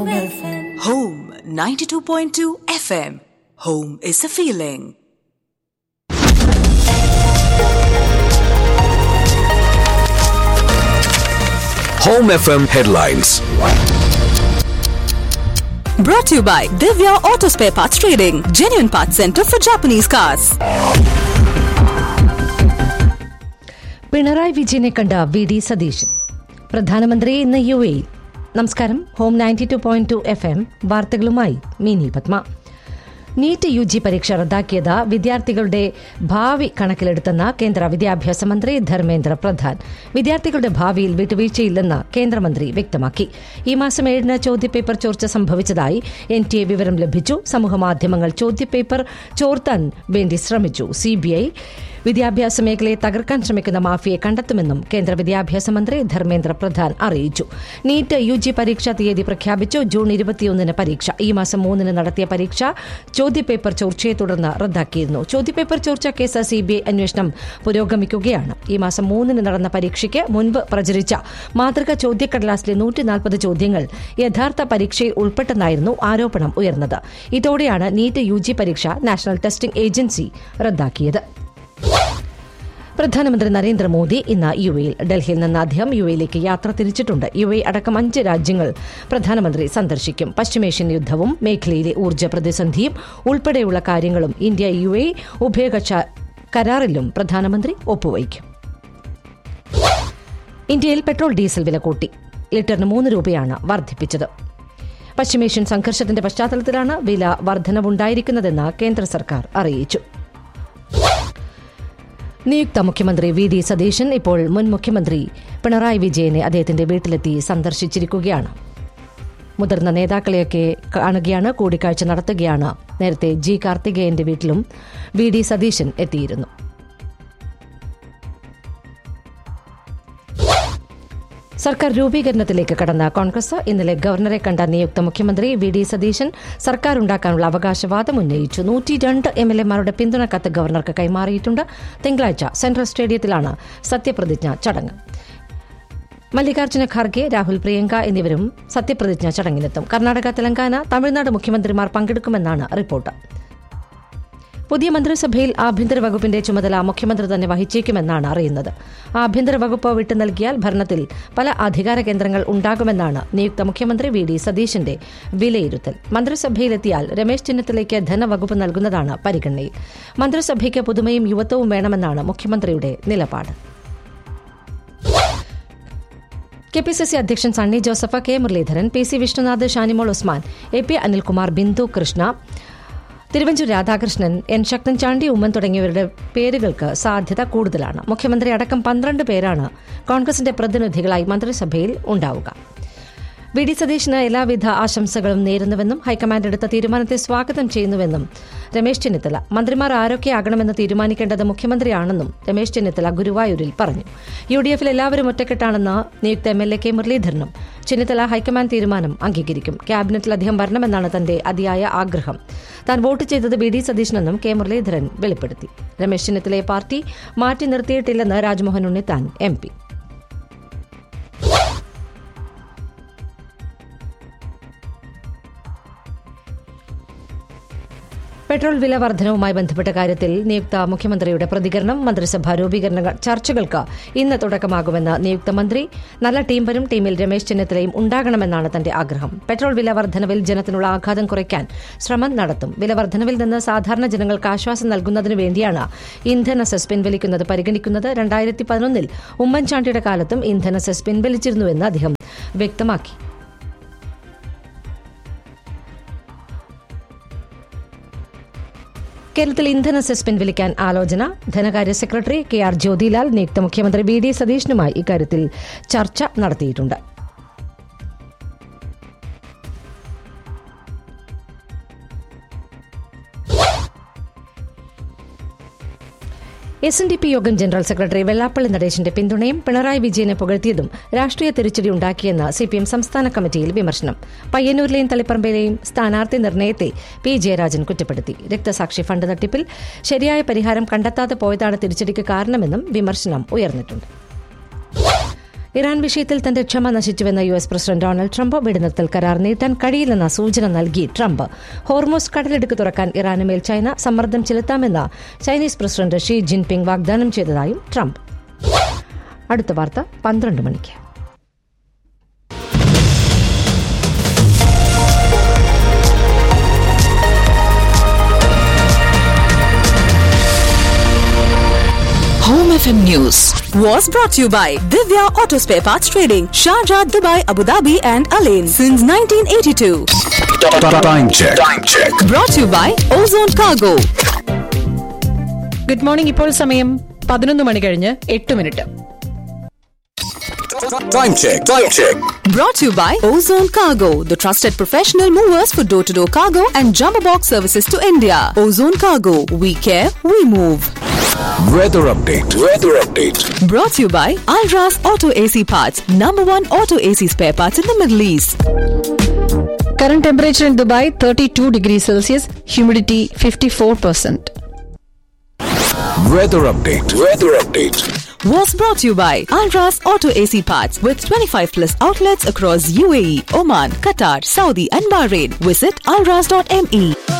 Home FM. Home 92.2 FM. Home is a feeling. Home FM headlines. Brought to you by Divya Auto Spare Parts Trading, genuine parts center for Japanese cars. Pinarayi വിജയനെ കണ്ട V D Satheesan പ്രധാനമന്ത്രി ഇന്ന് U എയിൽ നമസ്കാരം home ninety two point two F M വാർത്തകളുമായി Mini Padma NEET U G പരീക്ഷ റദ്ദാക്കിയത് വിദ്യാർത്ഥികളുടെ ഭാവി കണക്കിലെടുത്തെന്ന് കേന്ദ്ര വിദ്യാഭ്യാസ മന്ത്രി ധർമ്മേന്ദ്ര പ്രധാൻ വിദ്യാർത്ഥികളുടെ ഭാവിയിൽ വിട്ടുവീഴ്ചയില്ലെന്ന് കേന്ദ്രമന്ത്രി വ്യക്തമാക്കി ഈ മാസം ഏഴിന് ചോദ്യപേപ്പർ ചോർച്ച സംഭവിച്ചതായി എൻ ടി എ വിവരം ലഭിച്ചു സമൂഹമാധ്യമങ്ങൾ ചോദ്യപേപ്പർ ചോർത്താൻ വേണ്ടി ശ്രമിച്ചു സിബിഐ വിദ്യാഭ്യാസ മേഖലയെ തകർക്കാൻ ശ്രമിക്കുന്ന മാഫിയെ കണ്ടെത്തുമെന്നും കേന്ദ്ര വിദ്യാഭ്യാസ മന്ത്രി ധർമ്മേന്ദ്ര പ്രധാൻ അറിയിച്ചു നീറ്റ് യു ജി പരീക്ഷാ തീയതി പ്രഖ്യാപിച്ചു ജൂൺ ഇരുപത്തിയൊന്നിന് പരീക്ഷ ഈ മാസം മൂന്നിന് നടത്തിയ പരീക്ഷ ചോദ്യപേപ്പർ ചോർച്ചയെ തുടർന്ന് റദ്ദാക്കിയിരുന്നു ചോദ്യപേപ്പർ ചോർച്ച കേസ് സിബിഐ അന്വേഷണം പുരോഗമിക്കുകയാണ് ഈ മാസം മൂന്നിന് നടന്ന പരീക്ഷയ്ക്ക് മുൻപ് പ്രചരിച്ച മാതൃക ചോദ്യക്കടലാസിലെ നൂറ്റി നാൽപ്പത് ചോദ്യങ്ങൾ യഥാർത്ഥ പരീക്ഷയിൽ ഉൾപ്പെട്ടെന്നായിരുന്നു ആരോപണം ഉയർന്നത് ഇതോടെയാണ് നീറ്റ് യു ജി പരീക്ഷ നാഷണൽ ടെസ്റ്റിംഗ് ഏജൻസി റദ്ദാക്കിയത് പ്രധാനമന്ത്രി നരേന്ദ്രമോദി ഇന്ന് യു എയിൽ ഡൽഹിയിൽ നിന്ന് അദ്ദേഹം യു എയിലേക്ക് യാത്ര തിരിച്ചിട്ടുണ്ട് യു എ അടക്കം അഞ്ച് രാജ്യങ്ങൾ പ്രധാനമന്ത്രി സന്ദർശിക്കും പശ്ചിമേഷ്യൻ യുദ്ധവും മേഖലയിലെ ഊർജ്ജ പ്രതിസന്ധിയും ഉൾപ്പെടെയുള്ള കാര്യങ്ങളും ഇന്ത്യ യു എ ഉഭയകക്ഷ കരാറിലും പ്രധാനമന്ത്രി ഒപ്പുവയ്ക്കും ഇന്ത്യയിൽ പെട്രോൾ ഡീസൽ വില കൂട്ടി ലിറ്ററിന് മൂന്ന് രൂപയാണ് വർദ്ധിപ്പിച്ചത് പശ്ചിമേഷ്യൻ സംഘർഷത്തിന്റെ പശ്ചാത്തലത്തിലാണ് വില വർധനവുണ്ടായിരിക്കുന്നതെന്ന് കേന്ദ്ര സർക്കാർ അറിയിച്ചു നിയുക്ത മുഖ്യമന്ത്രി വി ഡി സതീശൻ ഇപ്പോൾ മുൻ മുഖ്യമന്ത്രി പിണറായി വിജയനെ അദ്ദേഹത്തിന്റെ വീട്ടിലെത്തി സന്ദർശിച്ചിരിക്കുകയാണ് മുതിർന്ന നേതാക്കളെയൊക്കെ കാണുകയാണ് കൂടിക്കാഴ്ച നടത്തുകയാണ് നേരത്തെ ജി കാർത്തികേയന്റെ വീട്ടിലും വി ഡി സതീശൻ എത്തിയിരുന്നു സർക്കാർ രൂപീകരണത്തിലേക്ക് കടന്ന കോൺഗ്രസ് ഇന്നലെ ഗവർണറെ കണ്ട നിയുക്ത മുഖ്യമന്ത്രി വി ഡി സതീശൻ സർക്കാർ ഉണ്ടാക്കാനുള്ള അവകാശവാദം ഉന്നയിച്ചു നൂറ്റി രണ്ട് എം എൽ എമാരുടെ പിന്തുണ കത്ത് ഗവർണർക്ക് കൈമാറിയിട്ടുണ്ട് തിങ്കളാഴ്ച സെൻട്രൽ സ്റ്റേഡിയത്തിലാണ് സത്യപ്രതിജ്ഞ ചടങ്ങ് മല്ലികാർജ്ജുന ഖാർഗെ രാഹുൽ പ്രിയങ്ക എന്നിവരും സത്യപ്രതിജ്ഞ ചടങ്ങിനെത്തും കർണാടക തെലങ്കാന തമിഴ്നാട് മുഖ്യമന്ത്രിമാർ പങ്കെടുക്കുമെന്നാണ് റിപ്പോർട്ട് പുതിയ മന്ത്രിസഭയിൽ ആഭ്യന്തര വകുപ്പിന്റെ ചുമതല മുഖ്യമന്ത്രി തന്നെ വഹിച്ചേക്കുമെന്നാണ് അറിയുന്നത് ആഭ്യന്തര വകുപ്പ് വിട്ടു നൽകിയാൽ ഭരണത്തിൽ പല അധികാര കേന്ദ്രങ്ങൾ ഉണ്ടാകുമെന്നാണ് നിയുക്ത മുഖ്യമന്ത്രി വി ഡി സതീശന്റെ വിലയിരുത്തൽ മന്ത്രിസഭയിലെത്തിയാൽ രമേശ് ചെന്നിത്തലയ്ക്ക് ധനവകുപ്പ് നൽകുന്നതാണ് പരിഗണനയിൽ മന്ത്രിസഭയ്ക്ക് പുതുമയും യുവത്വവും വേണമെന്നാണ് മുഖ്യമന്ത്രിയുടെ നിലപാട് കെ പി സി സി അധ്യക്ഷൻ Sunny Joseph K Muraleedharan P C Vishnunath Shanimol Usman A P Anilkumar Bindu Krishna Thiruvanchoor Radhakrishnan N Sakthan Chandy Oommen തുടങ്ങിയവരുടെ പേരുകൾക്ക് സാധ്യത കൂടുതലാണ് മുഖ്യമന്ത്രി അടക്കം പന്ത്രണ്ട് പേരാണ് കോൺഗ്രസിന്റെ പ്രതിനിധികളായി മന്ത്രിസഭയിൽ ഉണ്ടാവുക വി ഡി സതീഷിന് എല്ലാവിധ ആശംസകളും നേരുന്നുവെന്നും ഹൈക്കമാൻഡ് എടുത്ത തീരുമാനത്തെ സ്വാഗതം ചെയ്യുന്നുവെന്നും രമേശ് ചെന്നിത്തല മന്ത്രിമാർ ആരൊക്കെയാകണമെന്ന് തീരുമാനിക്കേണ്ടത് മുഖ്യമന്ത്രിയാണെന്നും രമേശ് ചെന്നിത്തല ഗുരുവായൂരിൽ പറഞ്ഞു യു ഡി എഫിൽ എല്ലാവരും ഒറ്റക്കെട്ടാണെന്ന് നിയുക്ത എം എൽ എ കെ മുരളീധരനും ചെന്നിത്തല ഹൈക്കമാൻഡ് തീരുമാനം അംഗീകരിക്കും ക്യാബിനറ്റിൽ അദ്ദേഹം വരണമെന്നാണ് തന്റെ അതിയായ ആഗ്രഹം താൻ വോട്ട് ചെയ്തത് വി ഡി സതീശനെന്നും കെ മുരളീധരൻ വെളിപ്പെടുത്തി രമേശ് ചെന്നിത്തലയെ പാർട്ടി മാറ്റി നിർത്തിയിട്ടില്ലെന്ന് Rajmohan Unnithan M P petrol വില വർധനവുമായി ബന്ധപ്പെട്ട കാര്യത്തിൽ നിയുക്ത മുഖ്യമന്ത്രിയുടെ പ്രതികരണം മന്ത്രിസഭാ രൂപീകരണ ചർച്ചകൾക്ക് ഇന്ന് തുടക്കമാകുമെന്ന് നിയുക്ത മന്ത്രി നല്ല ടീം വരും ടീമിൽ രമേശ് ചെന്നിത്തലയും ഉണ്ടാകണമെന്നാണ് തന്റെ ആഗ്രഹം പെട്രോൾ വില വർധനവിൽ ജനത്തിനുള്ള ആഘാതം കുറയ്ക്കാൻ ശ്രമം നടത്തും വില വർധനവിൽ നിന്ന് സാധാരണ ജനങ്ങൾക്ക് ആശ്വാസം നൽകുന്നതിനു വേണ്ടിയാണ് ഇന്ധന സെസ് പിൻവലിക്കുന്നത് പരിഗണിക്കുന്നത് രണ്ടായിരത്തി പതിനൊന്നിൽ ഉമ്മൻചാണ്ടിയുടെ കാലത്തും ഇന്ധന സെസ് പിൻവലിച്ചിരുന്നുവെന്ന് അദ്ദേഹം വ്യക്തമാക്കി കേരളത്തിൽ ഇന്ധന സെസ് പിൻവലിക്കാൻ ആലോചന ധനകാര്യ സെക്രട്ടറി കെ ആർ ജ്യോതിലാൽ നിയുക്ത മുഖ്യമന്ത്രി വി ഡി സതീഷിനുമായി ഇക്കാര്യത്തിൽ ചർച്ച നടത്തിയിട്ടുണ്ട് എസ് എൻ ഡി പി യോഗം ജനറൽ സെക്രട്ടറി വെള്ളാപ്പള്ളി നടേശന്റെ പിന്തുണയും പിണറായി വിജയനെ പുകഴ്ത്തിയതും രാഷ്ട്രീയ തിരിച്ചടി ഉണ്ടാക്കിയെന്ന് സി പി എം സംസ്ഥാന കമ്മിറ്റിയിൽ വിമർശനം പയ്യന്നൂരിലെയും തളിപ്പറമ്പിലെയും സ്ഥാനാർത്ഥി നിർണയത്തെ പി ജയരാജൻ കുറ്റപ്പെടുത്തി രക്തസാക്ഷി ഫണ്ട് തട്ടിപ്പിൽ ശരിയായ പരിഹാരം കണ്ടെത്താതെ പോയതാണ് തിരിച്ചടിക്ക് കാരണമെന്നും വിമർശനം ഉയർന്നിട്ടുണ്ട് ഇറാൻ വിഷയത്തിൽ തന്റെ ക്ഷമ നശിച്ചുവെന്ന U S president Donald Trump വെടിനിർത്തൽ കരാർ നീട്ടാൻ കഴിയില്ലെന്ന സൂചന നൽകി ട്രംപ് ഹോർമോസ് കടലിടുക്ക് തുറക്കാൻ ഇറാന് മേൽ ചൈന സമ്മർദ്ദം ചെലുത്താമെന്ന് ചൈനീസ് പ്രസിഡന്റ് ഷീ ജിൻപിങ് വാഗ്ദാനം ചെയ്തതായും ട്രംപ് അടുത്ത വാർത്ത പന്ത്രണ്ട് മണിക്ക് Home FM News was brought to you by Divya Auto Spare Parts Trading, Sharjah, Dubai, Abu Dhabi, and Alain since 1982. Time check. Time check. Brought to you by Ozone Cargo. Good morning ഇപ്പോൾ സമയം പതിനൊന്ന് മണി കഴിഞ്ഞ് എട്ട് minute Time check. Time check. Brought to you by Ozone Cargo, the trusted professional movers for door to door cargo and jumbo box services to India. Ozone Cargo, we care, we move. Weather update. Weather update. Brought to you by Alras Auto AC Parts, number one auto AC spare parts in the Middle East. Current temperature in Dubai thirty two degree Celsius humidity fifty four percent Weather update. Weather update. Was brought to you by Alras Auto AC Parts with 25 plus outlets across UAE, Oman, Qatar, Saudi, and Bahrain. Visit alras.me.